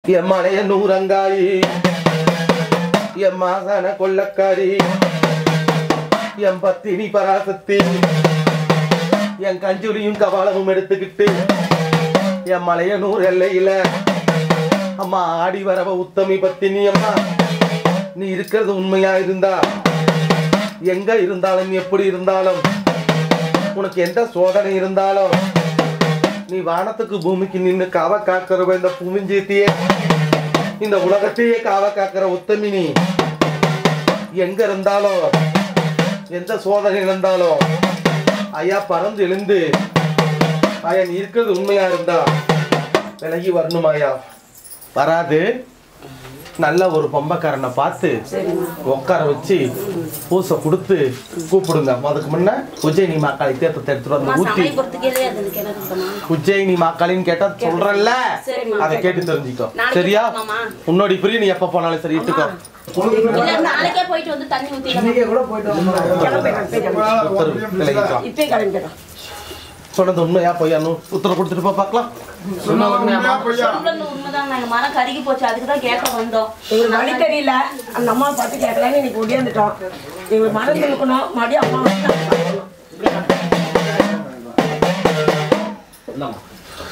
என் மலைய நூறங்காயி என் மாசான கொள்ளக்காரி என் பத்தினி பராசக்தி என் கஞ்சுலியும் கபாலமும் எடுத்துக்கிட்டு என் மலைய நூறு எல்லையில அம்மா ஆடி வரவ உத்தமி பத்தினி அம்மா நீ இருக்கிறது உண்மையா இருந்தா எங்க இருந்தாலும் எப்படி இருந்தாலும் உனக்கு எந்த சோதனை இருந்தாலும் நீ வானத்துக்கு பூமிக்கு நின்னு காவ காக்கிறவ இந்த பூமிஞ்சேத்தியே இந்த உலகத்தையே காவ காக்கிற உத்தமி நீ எங்க இருந்தாலும் எந்த சோதனை இருந்தாலும் ஐயா பறந்து எழுந்து ஐயா நீ இருக்கிறது உண்மையா இருந்தா விலகி வரணுமாயா வராது நல்ல ஒரு பொம்பக்காரனை பார்த்து உட்கார வச்சு பூசை கொடுத்து கூப்பிடுங்க அதுக்கு முன்ன உஜ்ஜயினி மாக்காளி தேர்த்தத்தை எடுத்துட்டு வந்து ஊத்தி சமயபுரத்துக்கே அது கிணறுமா உஜ்ஜயினி மாக்காளின்னு கேட்டா சொல்றேன்ல சரிம்மா. அதை கேட்டு தெரிஞ்சுக்கோ நாளைக்கு சரியா போகலாமா? உன்னோட பிரி நீ எப்ப போனாலும் சரி இட்டுக்கோ இல்ல நாளைக்கே போயிட்டு வந்து தண்ணி ஊத்திடலாம் இன்னைக்கே கூட போயிட்டு வந்துடலாம். உத்தரவு விலகிக்கலாம் இப்பே கிளம்பிடுறோம் சொன்னது உண்மையா பொய்யானு உத்தரவு கொடுத்துட்டு போ பார்க்கலாம் சொல்றது உண்மைதான் நாங்க மரம் கருகி போச்சு அதுக்கு தான் கேட்க வந்தோம் எங்களுக்கு வழி தெரியல அந்த அம்மா பார்த்து கேட்கலான்னு இன்னைக்கு ஒடியாந்துட்டோம் எங்களுக்கு மறந்து இருக்கணும் மறுபடியும் அம்மா வந்து நாங்க பார்க்கணும்.